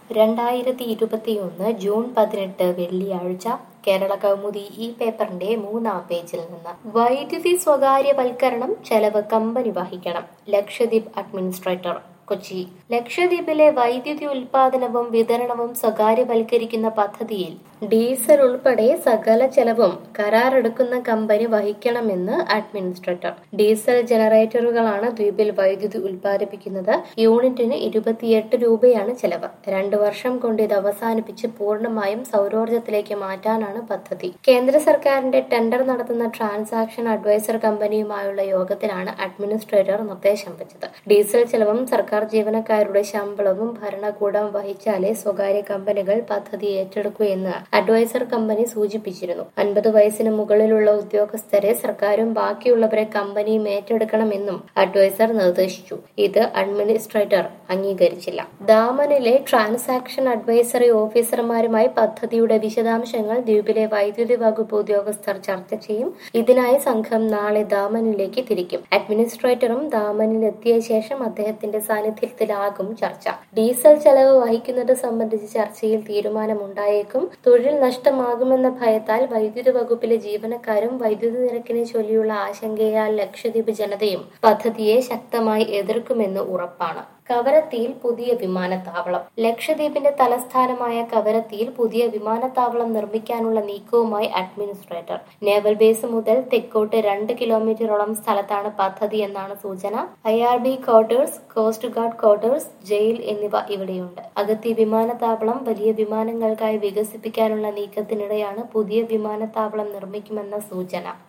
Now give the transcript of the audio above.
രണ്ടായിരത്തി ഇരുപത്തിയൊന്ന് ജൂൺ പതിനെട്ട് വെള്ളിയാഴ്ച കേരള കൗമുദി ഈ പേപ്പറിന്റെ മൂന്നാം പേജിൽ നിന്ന് വൈദ്യുതി സ്വകാര്യവൽക്കരണം ചെലവ് കമ്പനി വഹിക്കണം ലക്ഷദ്വീപ് അഡ്മിനിസ്ട്രേറ്റർ കൊച്ചി ലക്ഷദ്വീപിലെ വൈദ്യുതി ഉൽപാദനവും വിതരണവും സ്വകാര്യവൽക്കരിക്കുന്ന പദ്ധതിയിൽ ഡീസൽ ഉൾപ്പെടെ സകല ചെലവും കരാറെടുക്കുന്ന കമ്പനി വഹിക്കണമെന്ന് അഡ്മിനിസ്ട്രേറ്റർ ഡീസൽ ജനറേറ്ററുകളാണ് ദ്വീപിൽ വൈദ്യുതി ഉൽപ്പാദിപ്പിക്കുന്നത് യൂണിറ്റിന് ഇരുപത്തിയെട്ട് രൂപയാണ് ചെലവ് രണ്ടു വർഷം കൊണ്ട് ഇത് അവസാനിപ്പിച്ച് പൂർണ്ണമായും സൗരോർജ്ജത്തിലേക്ക് മാറ്റാനാണ് പദ്ധതി കേന്ദ്ര സർക്കാരിന്റെ ടെൻഡർ നടത്തുന്ന ട്രാൻസാക്ഷൻ അഡ്വൈസർ കമ്പനിയുമായുള്ള യോഗത്തിലാണ് അഡ്മിനിസ്ട്രേറ്റർ നിർദ്ദേശം വെച്ചത് ഡീസൽ ചെലവും സർക്കാർ ജീവനക്കാരുടെ ശമ്പളവും ഭരണകൂടം വഹിച്ചാലേ സ്വകാര്യ കമ്പനികൾ പദ്ധതി ഏറ്റെടുക്കൂ എന്ന് അഡ്വൈസർ കമ്പനി സൂചിപ്പിച്ചിരുന്നു അൻപത് വയസ്സിന് മുകളിലുള്ള ഉദ്യോഗസ്ഥരെ സർക്കാരും ബാക്കിയുള്ളവരെ കമ്പനിയും ഏറ്റെടുക്കണമെന്നും അഡ്വൈസർ നിർദ്ദേശിച്ചു ഇത് അഡ്മിനിസ്ട്രേറ്റർ അംഗീകരിച്ചില്ല ദാമനിലെ ട്രാൻസാക്ഷൻ അഡ്വൈസറി ഓഫീസർമാരുമായി പദ്ധതിയുടെ വിശദാംശങ്ങൾ ദ്വീപിലെ വൈദ്യുതി വകുപ്പ് ഉദ്യോഗസ്ഥർ ചർച്ച ചെയ്യും ഇതിനായി സംഘം നാളെ ദാമനിലേക്ക് തിരിക്കും അഡ്മിനിസ്ട്രേറ്ററും ദാമനിലെത്തിയ ശേഷം അദ്ദേഹത്തിന്റെ സാന്നിധ്യത്തിലാകും ചർച്ച ഡീസൽ ചെലവ് വഹിക്കുന്നത് സംബന്ധിച്ച് ചർച്ചയിൽ തീരുമാനമുണ്ടായേക്കും തൊഴിൽ നഷ്ടമാകുമെന്ന ഭയത്താൽ വൈദ്യുതി വകുപ്പിലെ ജീവനക്കാരും വൈദ്യുതി നിരക്കിനെ ചൊല്ലിയുള്ള ആശങ്കയാൽ ലക്ഷദ്വീപ് ജനതയും പദ്ധതിയെ ശക്തമായി എതിർക്കുമെന്ന് ഉറപ്പാണ് കവരത്തിയിൽ പുതിയ വിമാനത്താവളം ലക്ഷദ്വീപിന്റെ തലസ്ഥാനമായ കവരത്തിയിൽ പുതിയ വിമാനത്താവളം നിർമ്മിക്കാനുള്ള നീക്കവുമായി അഡ്മിനിസ്ട്രേറ്റർ നേവൽ ബേസ് മുതൽ തെക്കോട്ട് രണ്ട് കിലോമീറ്ററോളം സ്ഥലത്താണ് പദ്ധതി എന്നാണ് സൂചന I R B quarters coast guard quarters jail എന്നിവ ഇവിടെയുണ്ട് അഗത്തി വിമാനത്താവളം വലിയ വിമാനങ്ങൾക്കായി വികസിപ്പിക്കാനുള്ള നീക്കത്തിനിടെയാണ് പുതിയ വിമാനത്താവളം നിർമ്മിക്കുമെന്ന സൂചന